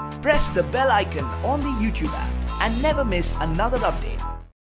press the bell icon on the YouTube app and never miss another update.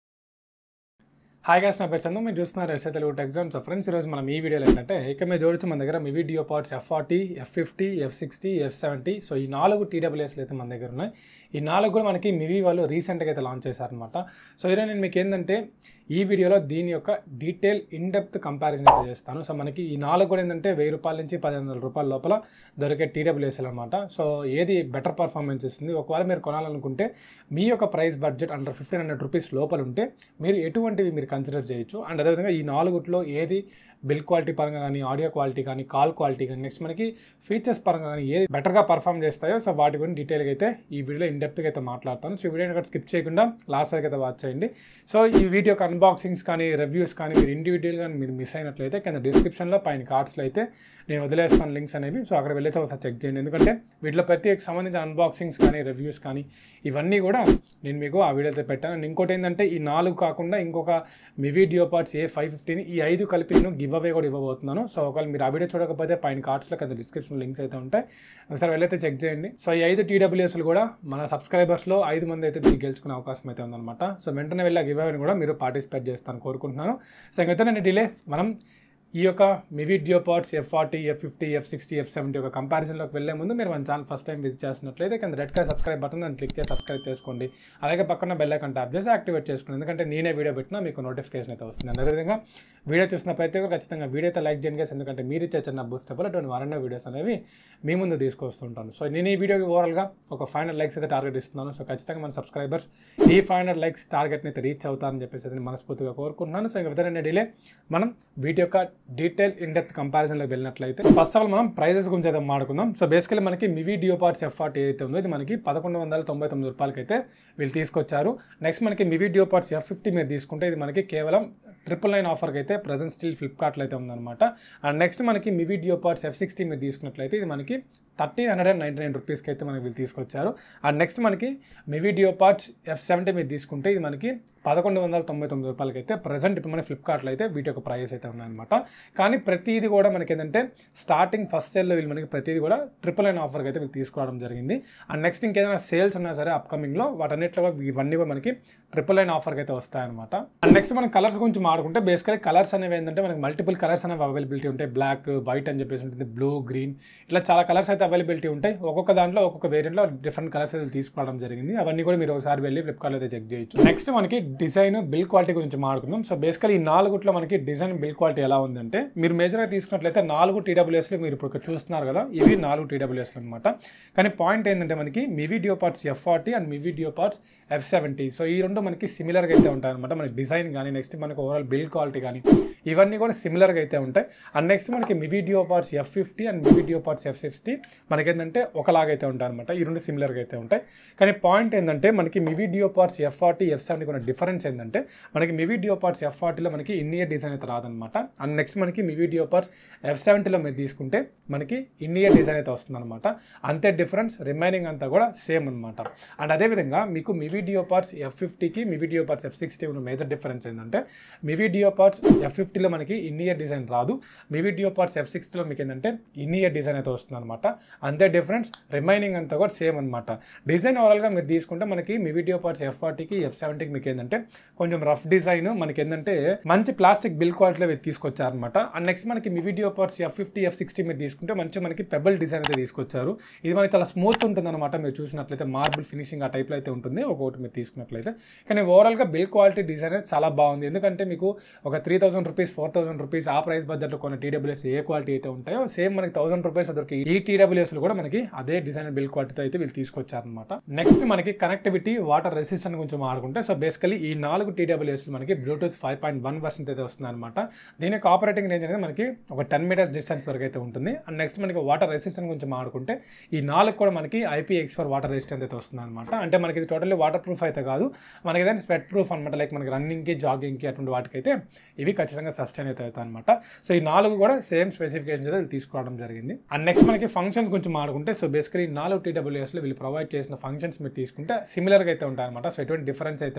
Hi guys నా పేరు చందు మీరు చూస్తున్నారు SI Telugu tech zone so friends ఈరోజు మనం ఈ వీడియోలో ఏంటంటే ఇక మీరు చూడొచ్చు మన దగ్గర Mivi DuoPods F forty F fifty F sixty F seventy so ఈ నాలుగు టీడబ్ల్యూఎస్లు అయితే మన దగ్గర ఉన్నాయి ఈ నాలుగు కూడా మనకి మివి వాళ్ళు రీసెంట్గా అయితే లాంచ్ చేశారనమాట సో ఈరోజు నేను మీకు ఏంటంటే ఈ వీడియోలో దీని యొక్క డీటెయిల్ ఇన్ డెప్త్ కంపారిజన్ అయితే చేస్తాను సో మనకి ఈ నాలుగు కూడా ఏంటంటే వెయ్యి రూపాయల నుంచి పదిహేను వందల రూపాయల లోపల దొరికే టీడబ్ల్యూఎస్ఎల్ అనమాట సో ఏది బెటర్ పర్ఫార్మెన్స్ ఇస్తుంది ఒకవేళ మీరు కొనాలనుకుంటే మీ యొక్క price budget under fifteen hundred rupees లోపల ఉంటే మీరు ఎటువంటివి మీరు కన్సిడర్ చేయొచ్చు అండ్ అదేవిధంగా ఈ నాలుగుట్లో ఏది బిల్ క్వాలిటీ పరంగా కానీ ఆడియో క్వాలిటీ కానీ కాల్ క్వాలిటీ కానీ నెక్స్ట్ మనకి ఫీచర్స్ పరంగా కానీ ఏది బెటర్గా పర్ఫామ్ చేస్తాయో సో వాటి గురించి డీటెయిల్గా అయితే ఈ వీడియోలో ఇన్ డెప్త్గా అయితే మాట్లాడతాను సో ఈ వీడియోని ఇక్కడ స్కిప్ చేయకుండా లాస్ట్ వరకు అయితే వాచ్ చేయండి సో ఈ వీడియో యొక్క అన్బాక్సింగ్స్ కానీ రివ్యూస్ కానీ మీరు ఇండివిజువల్గా మీరు మిస్ అయినట్లయితే కింద డిస్క్రిప్షన్లో పైన కార్డ్స్లో అయితే నేను వదిలేస్తాను లింక్స్ అనేవి సో అక్కడ వెళ్ళైతే ఒకసారి చెక్ చేయండి ఎందుకంటే వీటిలో ప్రతి సంబంధించిన అన్బాక్సింగ్స్ కానీ రివ్యూస్ కానీ ఇవన్నీ కూడా నేను మీకు ఆ వీడియోతో పెట్టాను అండ్ ఇంకోటి ఏంటంటే ఈ నాలుగు కాకుండా ఇంకొక Mivi DuoPods A five ఫిఫ్టీని ఈ ఐదు కలిపి నేను గివ్ అవే కూడా ఇవ్వబోతున్నాను సో ఒకవేళ మీరు ఆ వీడియో చూడకపోతే పైన కార్డ్స్లో కింద డిస్క్రిప్షన్ లింక్స్ అయితే ఉంటాయి ఒకసారి వెళ్ళైతే చెక్ చేయండి సో ఈ ఐదు టీడబ్ల్యూఎస్లు కూడా మన సబ్స్క్రైబర్స్లో ఐదు మంది అయితే దీన్ని గెలుచుకునే అవకాశం అయితే ఉందన్నమాట సో వెంటనే వెళ్ళి ఆ గివ్ అవేని కూడా మీరు పార్టిసిపేట్ చేస్తాను కోరుకుంటున్నాను సో ఇంకైతే నేను డిలే మనం ఈ యొక్క Mivi DuoPods F forty F fifty F sixty F seventy ఒక కంపారిజన్లోకి వెళ్ళే ముందు మీరు మన ఛానల్ ఫస్ట్ టైం విజిట్ చేస్తున్నట్లయితే కింద రెడ్ కలర్ సబ్స్క్రైబ్ బటన్ దాన్ని క్లిక్ చేసి సబ్స్క్రైబ్ చేసుకోండి అలాగే పక్కన బెల్ ఐకాన్ ట్యాప్ చేసి యాక్టివేట్ చేసుకోండి ఎందుకంటే నేనే వీడియో పెట్టినా మీకు నోటిఫికేషన్ అయితే వస్తుంది అదేవిధంగా వీడియో చూసిన ప్రతి ఒక్కరు ఖచ్చితంగా వీడియో అయితే లైక్ చేయండి guys. ఎందుకంటే మీరు ఇచ్చే చిన్న బూస్టబుల్ అటువంటి మరెన్నో వీడియోస్ అనేవి మీ ముందు తీసుకొస్తుంటాను సో నేను ఈ వీడియోకి ఓవరాల్గా ఒక ఫైవ్ హండ్రెడ్ లైక్స్ అయితే టార్గెట్ ఇస్తున్నాను సో ఖచ్చితంగా మన సబ్స్క్రైబర్స్ ఈ ఫైవ్ హండ్రెడ్ లైక్స్ టార్గెట్ని అయితే రీచ్ అవుతారని చెప్పేసి అయితే నేను మనస్ఫూర్తిగా కోరుకుంటున్నాను సో ఇంకా విధంగా డిలే మనం వీటి యొక్క డీటెయిల్ ఇన్ డెప్త్ కంపారిజన్లోకి వెళ్ళినట్లయితే ఫస్ట్ ఆఫ్ ఆల్ మనం ప్రైజెస్ గురించి అయితే మాట్లాడుకుందాం సో బేసికలీ మనకి Mivi DuoPods F forty ఏదైతే ఉందో ఇది మనకి పదకొండు వందల తొంభై తొమ్మిది రూపాయలకి అయితే వీళ్ళు తీసుకొచ్చారు నెక్స్ట్ మనకి Mivi DuoPods F fifty మీరు తీసుకుంటే ఇది మనకి కేవలం ట్రిపుల్ నైన్ ఆఫర్కి అయితే ప్రజెంట్ స్టిల్ ఫ్లిప్కార్ట్లో అయితే ఉందన్నమాట అండ్ నెక్స్ట్ మనకి Mivi DuoPods F sixty మీరు తీసుకున్నట్లయితే ఇది మనకి thirteen hundred and ninety nine రూపీస్కి అయితే మనకి వీళ్ళు తీసుకొచ్చారు అండ్ నెక్స్ట్ మనకి Mivi DuoPods F seventy మీరు తీసుకుంటే ఇది మనకి పదకొండు వందల తొంభై తొమ్మిది రూపాయలకి అయితే ప్రజెంట్ ఇప్పుడు మన ఫ్లిప్కార్ట్లో అయితే వీటి యొక్క ప్రైస్ అయితే ఉన్నాయన్నమాట కానీ ప్రతిదీ కూడా మనకి ఏంటంటే స్టార్టింగ్ ఫస్ట్ సేల్లో వీళ్ళు మనకి ప్రతిదీ కూడా ట్రిపుల్ నైన్ ఆఫర్కి అయితే వీళ్ళు తీసుకోవడం జరిగింది అండ్ నెక్స్ట్ ఇంకేదైనా సేల్స్ ఉన్నా సరే అప్కమింగ్లో వాటన్నిటిలో కూడా ఇవన్నీ కూడా మనకి ట్రిపుల్ నైన్ ఆఫర్కి అయితే వస్తాయన్నమాట అండ్ నెక్స్ట్ మనం కలర్స్ గురించి మాట్లాడుకుంటే బేసికలీ కలర్స్ అనేవి ఏంటంటే మనకి మల్టిపుల్ కలర్స్ అనేవి అవైలబిలిటీ ఉంటాయి బ్లాక్ వైట్ అని చెప్పేసి ఉంటుంది బ్లూ గ్రీన్ ఇట్లా చాలా కలర్స్ అయితే అవైలబిలిటీ ఉంటాయి ఒక్కొక్క దాంట్లో ఒక్కొక్క వేరియంట్లో డిఫరెంట్ కలర్స్ అయితే తీసుకోవడం జరిగింది అవన్నీ కూడా మీరు ఒకసారి వెళ్ళి ఫ్లిప్కార్ట్లో అయితే చెక్ చేయొచ్చు నెక్స్ట్ మనకి డిజైన్ బిల్ క్వాలిటీ గురించి మాట్లాడుకుందాం సో బేసికలీ ఈ నాలుగుట్లో మనకి డిజైన్ బిల్ క్వాలిటీ ఎలా ఉందంటే మీరు మేజర్గా తీసుకున్నట్లయితే నాలుగు టీడబ్ల్యూఎస్లు మీరు ఇప్పుడు ఇక్కడ చూస్తున్నారు కదా ఇవి నాలుగు టీడబ్ల్యూఎస్ అనమాట కానీ పాయింట్ ఏంటంటే మనకి Mivi DuoPods F forty and Mivi DuoPods F seventy so ఈ రెండు మనకి సిమిలర్గా అయితే ఉంటాయి అనమాట మనకి డిజైన్ కానీ నెక్స్ట్ మనకి ఓవరాల్ బిల్ క్వాలిటీ కానీ ఇవన్నీ కూడా సిమిలర్గా అయితే ఉంటాయి అండ్ నెక్స్ట్ మనకి Mivi DuoPods F fifty and Mivi DuoPods F sixty మనకి ఏంటంటే ఒకలాగైతే ఉంటాయి అనమాట ఈ రెండు సిమిలర్గా అయితే ఉంటాయి కానీ పాయింట్ ఏంటంటే మనకి Mivi DuoPods F forty F seventy కూడా డిఫరెన్స్ ఏంటంటే మనకి మివి డియో పార్ట్స్ ఎఫ్ ఫార్టీలో మనకి ఇన్నియర్ డిజైన్ అయితే రాదనమాట అండ్ నెక్స్ట్ మనకి మివి డియో పార్ట్స్ ఎఫ్ సెవెంటీలో మీరు తీసుకుంటే మనకి ఇన్నియర్ డిజైన్ అయితే వస్తుందన్నమాట అంతే డిఫరెన్స్ రిమైనింగ్ అంతా కూడా సేమ్ అనమాట అండ్ అదేవిధంగా మీకు మివి డియో పార్ట్స్ ఎఫ్ ఫిఫ్టీకి Mivi DuoPods F sixty ఉన్న మేజర్ డిఫరెన్స్ ఏంటంటే మివి డియో పార్ట్స్ ఎఫ్ ఫిఫ్టీలో మనకి ఇన్నియర్ డిజైన్ రాదు మివి డియో పార్ట్స్ ఎఫ్ సిక్స్టీలో మీకు ఏంటంటే ఇన్నియర్ డిజైన్ అయితే వస్తుందన్నమాట అంతే డిఫరెన్స్ రిమైనింగ్ అంతా కూడా సేమ్ అనమాట డిజైన్ ఓవరాల్గా మీరు తీసుకుంటే మనకి మీ వీడియో పార్ట్స్ ఎఫ్ ఫార్టీకి ఎఫ్ సెవెంటీకి మీకు ఏంటంటే కొంచెం రఫ్ డిజైన్ మనకి ఏంటంటే మంచి ప్లాస్టిక్ బిల్ క్వాలిటీలో మీరు తీసుకొచ్చారనమాట అండ్ నెక్స్ట్ మనకి Mivi DuoPods F fifty F sixty మీరు తీసుకుంటే మంచి మనకి పెబల్ డిజైన్ అయితే తీసుకొచ్చారు ఇది మనకి చాలా స్మూత్ ఉంటుంది అనమాట మీరు చూసినట్లయితే మార్బుల్ ఫినిషింగ్ ఆ టైప్లో అయితే ఉంటుంది ఒక్కొక్కటి మీరు తీసుకున్నట్లయితే కానీ ఓవరాల్గా బిల్ క్వాలిటీ డిజైన్ అయితే చాలా బాగుంది ఎందుకంటే మీకు ఒక three thousand rupees four thousand rupees ఆ ప్రైస్ బడ్జెట్లో కొన్ని టీడబ్ల్యూఎస్ ఏ క్వాలిటీ అయితే ఉంటాయో సేమ్ మనకి థౌసండ్ రూపీస్ దొరికి ఈ టీడబ్ల్యూఎస్లు కూడా మనకి అదే డిజైన్ బిల్ క్వాలిటీతో అయితే వీళ్ళు తీసుకొచ్చారనమాట నెక్స్ట్ మనకి కనెక్టివిటీ వాటర్ రెసిస్టెంట్ గురించి మాట్లాడుకుంటే సో బేసికలీ ఈ నాలుగు టీడబ్ల్యూఎస్ మనకి Bluetooth five point one version అయితే వస్తుంది అనమాట దీని యొక్క ఆపరేటింగ్ రేంజ్ అనేది మనకి ఒక టెన్ మీటర్స్ డిస్టెన్స్ వరకు అయితే ఉంటుంది అండ్ నెక్స్ట్ మనకి వాటర్ రెసిస్టెంట్ గురించి మాట్లాడుకుంటే ఈ నాలుగు కూడా మనకి IP X four water resistant అయితే వస్తుంది అనమాట అంటే మనకి ఇది టోటల్లీ వాటర్ ప్రూఫ్ అయితే కాదు మనకి ఏదైనా స్వెట్ ప్రూఫ్ అనమాట లైక్ మనకి రన్నింగ్కి జాగింగ్కి అటువంటి వాటికైతే ఇవి ఖచ్చితంగా సస్టైన్ అయితే అవుతాయి అనమాట సో ఈ నాలుగు కూడా సేమ్ స్పెసిఫికేషన్స్ అయితే వీళ్ళు తీసుకోవడం జరిగింది అండ్ నెక్స్ట్ మనకి ఫంక్షన్స్ గురించి మాట్లాడుకుంటే సో బేసికలీ నాలుగు టీడబ్ల్యూఎస్లో వీళ్ళు ప్రొవైడ్ చేసిన ఫంక్షన్స్ మీరు తీసుకుంటే సిమిలర్గా అయితే ఉంటాయి అనమాట సో ఎటువంటి డిఫరెన్స్ అయితే ఉండదు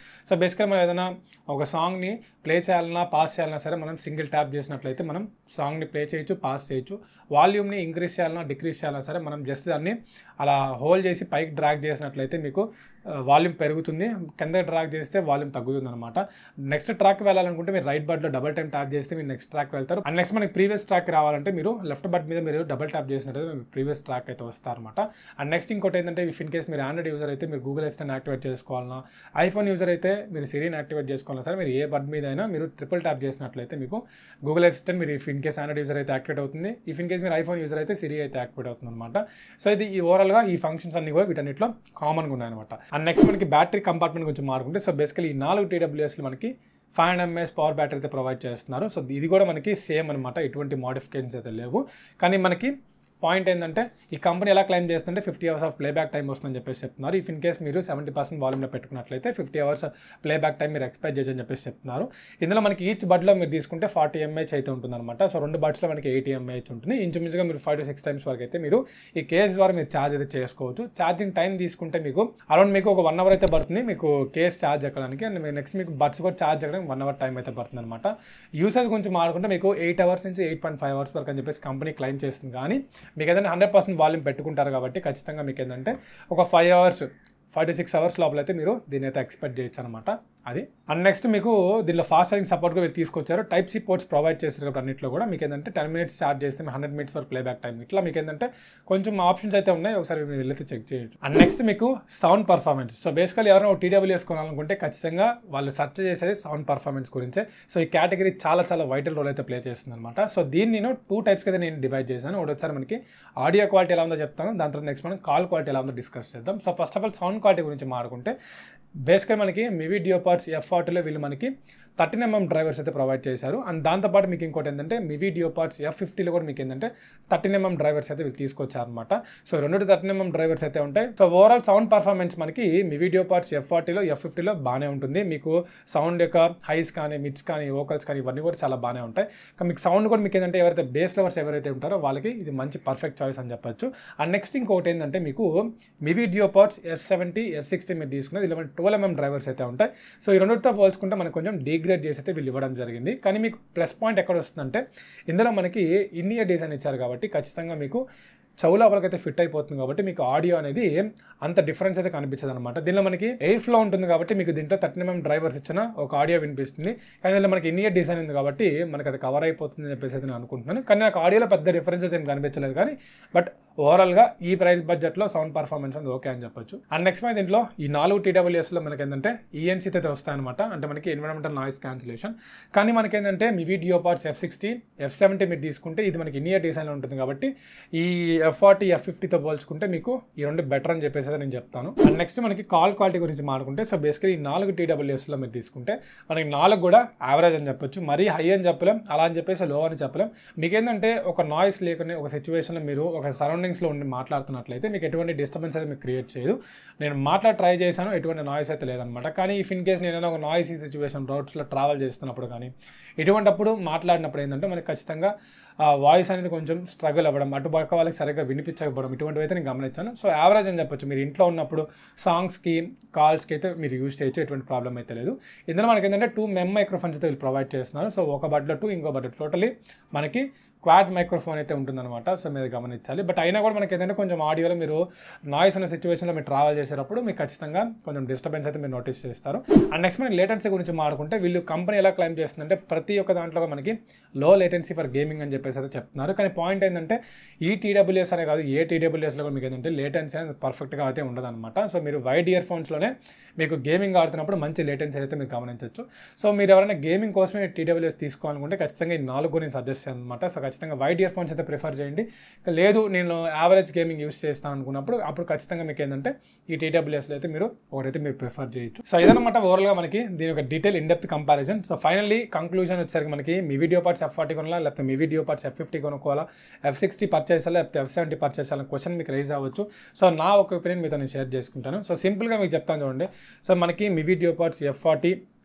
సో బేసిక్గా మనం ఏదైనా ఒక సాంగ్ని ప్లే చేయాలన్నా పాస్ చేయాలన్నా సరే మనం సింగిల్ ట్యాప్ చేసినట్లయితే మనం సాంగ్ని ప్లే చేయొచ్చు పాస్ చేయొచ్చు వాల్యూమ్ని ఇంక్రీజ్ చేయాలన్నా డిక్రీజ్ చేయాలన్నా సరే మనం జస్ట్ దాన్ని అలా హోల్డ్ చేసి పైకి డ్రాగ్ చేసినట్లయితే మీకు వాల్యూమ్ పెరుగుతుంది కింద డ్రాగ్ చేస్తే వాల్యూమ్ తగ్గుతుంది అనమాట నెక్స్ట్ ట్రాక్ వెళ్ళాలనుకుంటే మీరు రైట్ బట్లో డబల్ టైం ట్యాప్ చేస్తే మీరు నెక్స్ట్ ట్రాక్ వెళ్తారు అండ్ నెక్స్ట్ మనకి ప్రీవియస్ ట్రాక్ రావాలంటే మీరు లెఫ్ట్ బట్ మీద మీరు డబల్ ట్యాప్ చేసినట్టయితే మీకు ప్రీవియస్ ట్రాక్ అయితే వస్తారనమాట అండ్ నెక్స్ట్ ఇంకోటి ఏంటంటే ఇఫ్ ఇన్ కేస్ మీరు ఆండ్రాయిడ్ యూజర్ అయితే మీరు గూగుల్ అసిస్టెంట్ యాక్టివేట్ చేసుకోవాలన్నా ఐఫోన్ యూజర్ అయితే మీరు సిరీని యాక్టివేట్ చేసుకోవాలన్నా సరే మీరు ఏ బట్ మీద అయినా మీరు ట్రిపుల్ ట్యాప్ చేసినట్లయితే మీకు గూగుల్ అసిస్టెంట్ మీరు if in case Android user అయితే యాక్టివేట్ అవుతుంది ఇఫ్ ఇన్ కేస్ మీరు ఐఫోన్ యూజర్ అయితే సిరి అయితే యాక్టివేట్ అవుతుంది అనమాట సో ఇది ఈ ఓవరాల్గా ఈ ఫంక్షన్స్ అన్ని కూడా వీటన్నిటిలో కామన్గా ఉన్నాయన్నమాట అండ్ నెక్స్ట్ మనకి బ్యాటరీ కంపార్ట్మెంట్ గురించి మారుకుంటే సో బేసికలీ ఈ నాలుగు టీడబ్ల్యూఎస్లు మనకి five hundred MS power battery అయితే ప్రొవైడ్ చేస్తున్నారు సో ఇది కూడా మనకి సేమ్ అనమాట ఎటువంటి మోడిఫికేషన్స్ అయితే లేవు కానీ మనకి పాయింట్ ఏంటంటే ఈ కంపెనీ ఎలా క్లైమ్ చేస్తుంటే fifty hours of playback time వస్తుందని చెప్పేసి చెప్తున్నారు ఇఫ్ ఇన్ కేస్ మీరు సెవెంటీ పర్సెంట్ వాల్యూమ్లో పెట్టుకున్నట్లయితే ఫిఫ్టీ అవర్స్ ప్లేబ్యాక్ టైం మీరు ఎక్స్పెక్ట్ చేయొచ్చని చెప్పేసి చెప్తున్నారు ఇందులో మనకి ఈచ్ బడ్లో మీరు తీసుకుంటే ఫార్టీ ఎంఏహెచ్ అయితే ఉంటుందన్నమాట సో రెండు బడ్స్లో మనకి ఎయిటీ ఎంఏహెచ్ ఉంటుంది ఇంచుమించుగా మీరు ఫైవ్ టు సిక్స్ టైమ్స్ వరకు అయితే మీరు ఈ కేస్ ద్వారా మీరు ఛార్జ్ అయితే చేసుకోవచ్చు ఛార్జింగ్ టైం తీసుకుంటే మీకు అరౌండ్ మీకు ఒక వన్ అవర్ అయితే పడుతుంది మీకు కేస్ ఛార్జ్ ఎక్కడానికి అండ్ నెక్స్ట్ మీకు బడ్స్ కూడా ఛార్జ్ ఎక్కడానికి వన్ అవర్ టైం అయితే పడుతుంది అనమాట యూసేజ్ గురించి మాట్లాడుకుంటే మీకు ఎయిట్ అవర్స్ నుంచి ఎయిట్ పాయింట్ ఫైవ్ అవర్స్ వరకు అని చెప్పేసి కంపెనీ క్లైమ్ చేస్తుంది కానీ మీకు ఏదైనా హండ్రెడ్ పర్సెంట్ వాల్యూమ్ పెట్టుకుంటారు కాబట్టి ఖచ్చితంగా మీకు ఏంటంటే ఒక five hours five to six hours లోపల అయితే మీరు దీని అయితే ఎక్స్పెక్ట్ చేయొచ్చు అనమాట అది అండ్ నెక్స్ట్ మీకు దీనిలో ఫాస్ట్ ఛార్జింగ్ సపోర్ట్ కూడా వీళ్ళు తీసుకొచ్చారు టైప్ సి పోర్ట్స్ ప్రొవైడ్ చేశారు కాబట్టి అన్నింటిలో కూడా మీకు ఏంటంటే టెన్ మినిట్స్ ఛార్జ్ చేస్తే హండ్రెడ్ మినిట్స్ వరకు ప్లేబ్యాక్ టైం ఇట్లా మీకు ఏంటంటే కొంచెం ఆప్షన్స్ అయితే ఉన్నాయి ఒకసారి మీరు వెళ్ళైతే చెక్ చేయొచ్చు అండ్ నెక్స్ట్ మీకు సౌండ్ పర్ఫార్మెన్స్ సో బేసికల్ ఎవరైనా ఒక టీడబ్ల్యూఎస్ కొనాలనుకుంటే ఖచ్చితంగా వాళ్ళు సెర్చ్ చేసేది సౌండ్ పర్ఫార్మెన్స్ గురించే సో ఈ కేటగిరీ చాలా చాలా వైటల్ రోల్ అయితే ప్లే చేస్తుంది అనమాట సో దీన్ని నేను టూ టైప్స్కి అయితే నేను డివైడ్ చేశాను ఒకటి వచ్చారు మనకి ఆడియో క్వాలిటీ ఎలా ఉందో చెప్తాను దాని తర్వాత నెక్స్ట్ మనం కాల్ క్వాలిటీ ఎలా ఉందో డిస్కస్ చేద్దాం so first of all sound quality గురించి మాట్లాడుకుంటే బేసిక్గా మనకి మివి డియో పార్ట్స్ ఎఫ్ ఫార్టీలో వీళ్ళు మనకి థర్టీన్ ఎంఎం డ్రైవర్స్ అయితే ప్రొవైడ్ చేశారు అండ్ దాంతోపాటు మీకు ఇంకోటి ఏంటంటే మివి డియో పార్ట్స్ ఎఫ్ ఫిఫ్టీలో కూడా మీకు ఏంటంటే థర్టీన్ ఎంఎం డ్రైవర్స్ అయితే వీళ్ళు తీసుకొచ్చారనమాట సో రెండు థర్టీన్ ఎంఎం డ్రైవర్స్ అయితే ఉంటాయి సో ఓవరాల్ సౌండ్ పర్ఫార్మెన్స్ మనకి మివి డియో పార్ట్స్ ఎఫ్ ఫార్టీలో ఎఫ్ ఫిఫ్టీలో బాగానే ఉంటుంది మీకు సౌండ్ యొక్క హైస్ కానీ మిడ్స్ కానీ వోకల్స్ కానీ ఇవన్నీ కూడా చాలా బాగానే ఉంటాయి కానీ మీకు సౌండ్ కూడా మీకు ఏంటంటే ఎవరైతే బేస్ లవర్స్ ఎవరైతే ఉంటారో వాళ్ళకి ఇది మంచి పర్ఫెక్ట్ చాయిస్ అని చెప్పొచ్చు అండ్ నెక్స్ట్ ఇంకోటి ఏంటంటే మీకు Mivi DuoPods F seventy F sixty మీరు తీసుకున్నది ఇలా ట్వెల్వ్ ఎంఎం డ్రైవర్స్ అయితే ఉంటాయి సో ఈ రెండుతో పోల్చుకుంటే మనకు కొంచెం డిగ్రేడ్ చేసి అయితే వీళ్ళు ఇవ్వడం జరిగింది కానీ మీకు ప్లస్ పాయింట్ ఎక్కడ వస్తుందంటే ఇందులో మనకి ఇన్ ఇయర్ డిజైన్ ఇచ్చారు కాబట్టి ఖచ్చితంగా మీకు చెవుల వరకైతే ఫిట్ అయిపోతుంది కాబట్టి మీకు ఆడియో అనేది అంత డిఫరెన్స్ అయితే కనిపించదు అనమాట దీనిలో మనకి ఎయిర్ ఫ్లో ఉంటుంది కాబట్టి మీకు దీంట్లో థర్టీ ఎంఎం డ్రైవర్స్ ఇచ్చిన ఒక ఆడియో వినిపిస్తుంది కానీ దీనిలో మనకి ఇన్ ఇయర్ డిజైన్ ఉంది కాబట్టి మనకి అది కవర్ అయిపోతుంది అని చెప్పేసి అయితే నేను అనుకుంటున్నాను కానీ నాకు ఆడియోలో పెద్ద డిఫరెన్స్ అయితే ఏం కనిపించలేదు కానీ బట్ ఓవరాల్గా ఈ ప్రైస్ బడ్జెట్లో సౌండ్ పర్ఫార్మెన్స్ అనేది ఓకే అని చెప్పొచ్చు అండ్ నెక్స్ట్ మన దీంట్లో ఈ నాలుగు టీడబ్ల్యూఎస్లో మనకి ఏంటంటే ఈఎన్సీ అయితే వస్తాయన్నమాట అంటే మనకి ఎన్విరాన్మెంటల్ నాయిస్ క్యాన్సిలేషన్ కానీ మనకి ఏంటంటే Mivi DuoPods F sixty F seventy మీరు తీసుకుంటే ఇది మనకి ఇన్ ఇయర్ డిజైన్లో ఉంటుంది కాబట్టి ఈ ఎఫ్ ఫార్టీ ఎఫ్ ఫిఫ్టీతో పోల్చుకుంటే మీకు ఈ రెండు బెటర్ అని చెప్పేసి అయితే నేను చెప్తాను అండ్ నెక్స్ట్ మనకి కాల్ క్వాలిటీ గురించి మాట్లాడుకుంటే సో బేసికలీ ఈ నాలుగు టీడబ్ల్యూఎస్లో మీరు తీసుకుంటే మనకి నాలుగు కూడా యావరేజ్ అని చెప్పొచ్చు మరీ హై అని చెప్పలేం అలా అని చెప్పేసి లో అని చెప్పలేం మీకు ఏంటంటే ఒక నాయిస్ లేకుండా ఒక సిచ్యువేషన్లో మీరు ఒక సరౌండింగ్స్లో ఉండి మాట్లాడుతున్నట్లయితే మీకు ఎటువంటి డిస్టర్బెన్స్ అయితే మీకు క్రియేట్ చేయదు నేను మాట్లాడి ట్రై చేశాను ఎటువంటి నాయిస్ అయితే లేదనమాట కానీ ఇఫ్ ఇన్ కేస్ నేను ఒక నాయిస్ సిచ్యువేషన్ రోడ్స్లో ట్రావెల్ చేస్తున్నప్పుడు కానీ ఇటువంటప్పుడు మాట్లాడినప్పుడు ఏంటంటే మనకి ఖచ్చితంగా వాయిస్ అనేది కొంచెం స్ట్రగుల్ అవ్వడం అటు పక్క వాళ్ళకి సరిగ్గా వినిపించకపోవడం ఇటువంటివి అయితే నేను గమనించాను సో యావరేజ్ అని చెప్పొచ్చు మీరు ఇంట్లో ఉన్నప్పుడు సాంగ్స్కి కాల్స్కి అయితే మీరు యూజ్ చేయొచ్చు ఎటువంటి ప్రాబ్లం అయితే లేదు ఇందులో మనకి ఏంటంటే టూ మెమ్ మైక్రోఫోన్స్ అయితే వీళ్ళు ప్రొవైడ్ చేస్తున్నారు సో ఒక బడ్లో టూ ఇంకో బడ్లో టోటలీ మనకి క్వాడ్ మైక్రోఫోన్ అయితే ఉంటుందన్నమాట సో మీరు గమనించాలి బట్ అయినా కూడా మనకి ఏంటంటే కొంచెం ఆడియోలో మీరు నాయిస్ ఉన్న సిచ్యువేషన్లో మీరు ట్రావెల్ చేసేటప్పుడు మీకు ఖచ్చితంగా కొంచెం డిస్టర్బెన్స్ అయితే మీరు నోటీస్ చేస్తారు అండ్ నెక్స్ట్ మనకి లేటెన్సీ గురించి మాట్లాడుకుంటే వీళ్ళు కంపెనీ ఎలా క్లైమ్ చేస్తుందంటే ప్రతి ఒక్క దాంట్లో మనకి లో లేటెన్సీ ఫర్ గేమింగ్ అని చెప్పేసి అయితే చెప్తున్నారు కానీ పాయింట్ ఏంటంటే ఈ టీడబ్ల్యూఎస్ అనే కాదు ఏ టీడబ్ల్యూఎస్లో కూడా మీకు ఏంటంటే లేటెన్సీ అనేది పర్ఫెక్ట్గా అయితే ఉండదు అనమాట సో మీరు వైడ్ ఇయర్ ఫోన్స్లోనే మీకు గేమింగ్ ఆడుతున్నప్పుడు మంచి లేటెన్సీ అయితే మీరు గమనించవచ్చు సో మీరు ఎవరైనా గేమింగ్ కోసమే టీడబ్ల్యూఎస్ తీసుకోవాలనుకుంటే ఖచ్చితంగా ఈ నాలుగు నేను సజెస్ట్ చేస్తాను అనమాట సో ఖచ్చితంగా వైడ్ ఇయర్ ఫోన్స్ అయితే ప్రిఫర్ చేయండి లేదు నేను యావరేజ్ గేమింగ్ యూస్ చేస్తాను అనుకున్నప్పుడు అప్పుడు ఖచ్చితంగా మీకు ఏంటంటే ఈ టీడబ్ల్యూఎస్లో అయితే మీరు ఒకటైతే మీరు ప్రిఫర్ చేయొచ్చు సో ఇదనమాట ఓవరాల్గా మనకి దీని ఒక detail in depth comparison so finally conclusion వచ్చేసరికి మనకి Mivi DuoPods F forty కొనాలా లేకపోతే Mivi DuoPods F fifty కొనుక్కోవాలా ఎఫ్ సిక్స్టీ పర్చేస్ చేయాలా లేకపోతే ఎఫ్ సెవెంటీ పర్చేస్ చేయాలని క్వశ్చన్ మీకు రైజ్ అవ్వచ్చు సో నా ఒక ఒపీనియన్ మీతో నేను షేర్ చేసుకుంటాను సో సింపుల్గా మీకు చెప్తాను చూడండి సో మనకి Mivi DuoPods F forty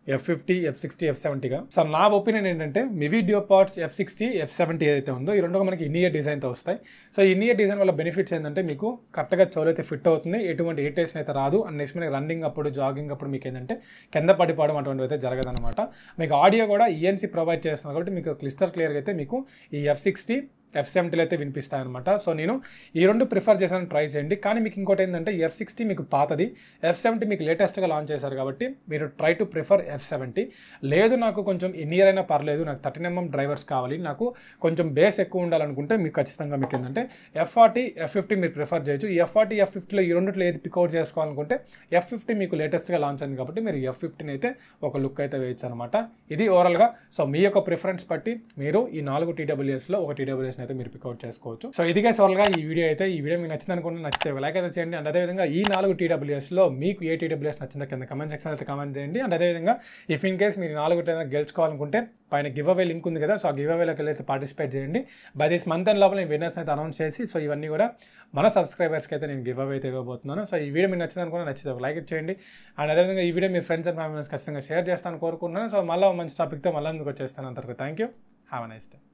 F fifty F sixty F సెవెంటీగా సో నా ఒపీనియన్ ఏంటంటే Mivi DuoPods F sixty F seventy ఏదైతే ఉందో ఈ రెండు మనకి ఇన్నియర్ డిజైన్తో వస్తాయి సో ఈ ఇన్నియర్ డిజైన్ వల్ల బెనిఫిట్స్ ఏంటంటే మీకు కరెక్ట్గా చెవులు అయితే ఫిట్ అవుతుంది ఎటువంటి ఇరిటేషన్ అయితే రాదు అండ్ నెక్స్ట్ మీకు రన్నింగ్ అప్పుడు జాగింగ్ అప్పుడు మీకు ఏంటంటే కింద పడిపోవడం అటువంటివి అయితే జరగదన్నమాట మీకు ఆడియో కూడా ఈఎన్సీ ప్రొవైడ్ చేస్తున్నారు కాబట్టి మీకు క్లిస్టర్ క్లియర్గా అయితే మీకు ఈ ఎఫ్ సిక్స్టీ ఎఫ్ సెవెంటీలో అయితే వినిపిస్తాయి అనమాట సో నేను ఈ రెండు ప్రిఫర్ చేశాను ట్రై చేయండి కానీ మీకు ఇంకోటి ఏంటంటే ఎఫ్ సిక్స్టీ మీకు పాతది ఎఫ్ సెవెంటీ మీకు లేటెస్ట్గా లాంచ్ చేశారు కాబట్టి మీరు try to prefer F seventy లేదు నాకు కొంచెం ఇన్ ఇయర్ అయినా పర్లేదు నాకు థర్టీన్ ఎంఎం డ్రైవర్స్ కావాలి నాకు కొంచెం బేస్ ఎక్కువ ఉండాలనుకుంటే మీకు ఖచ్చితంగా మీకు ఏంటంటే ఎఫ్ ఫార్టీ ఎఫ్ ఫిఫ్టీ మీరు ప్రిఫర్ చేయొచ్చు ఈ ఎఫ్ ఫార్టీ ఎఫ్ ఫిఫ్టీలో ఈ రెండిట్లో ఏది పికౌట్ చేసుకోవాలనుకుంటే ఎఫ్ ఫిఫ్టీ మీకు లేటెస్ట్గా లాంచ్ అయింది కాబట్టి మీరు ఎఫ్ ఫిఫ్టీని అయితే ఒక లుక్ అయితే వేయచ్చు అనమాట ఇది ఓవరాల్గా సో మీ యొక్క ప్రిఫరెన్స్ బట్టి మీరు ఈ నాలుగు టీడబ్ల్యూఎస్లో ఒక టీడబ్ల్యూఎస్ని అయితే మీరు పికౌట్ చేసుకోవచ్చు సో ఇదిగా ఓవరాల్గా ఈ వీడియో అయితే ఈ వీడియో మీకు నచ్చింది అనుకుంటే నచ్చితే లైక్ అయితే చేయండి అండ్ అదేవిధంగా ఈ నాలుగు టీడబ్ల్యూఎస్లో మీకు ఏ టీడబ్ల్యూఎస్ నచ్చిందో కింద కమెంట్ సెక్షన్ అయితే కమెంట్ చేయండి అండ్ అదేవిధంగా ఇఫ్ ఇన్ కేస్ మీరు నాలుగు ఏదైనా గెలుచుకోవాలనుకుంటే పైన గివ్ అవే లింక్ ఉంది కదా సో ఆ గివ్ అవేలోకి వెళ్ళి అయితే పార్టిసిపేట్ చేయండి బై దిస్ మంత్ అండ్ లోపల నేను విన్నర్స్ అయితే అనౌన్స్ చేసి సో ఇవన్నీ కూడా మన సబ్స్క్రైబర్స్కి అయితే నేను గివ్ అవే అయితే ఇవ్వబోతున్నాను సో ఈ వీడియో మీకు నచ్చింది అనుకున్నా నచ్చితే ఒక లైక్ చేయండి అండ్ అదేవిధంగా ఈ వీడియో మీ ఫ్రెండ్స్ అండ్ ఫ్యామిలీస్ ఖచ్చితంగా షేర్ చేస్తాను కోరుకుంటున్నాను సో మళ్ళీ మంచి టాపిక్తో మళ్ళీ అందుకు వచ్చేస్తాను అంతవరకు thank you have a nice day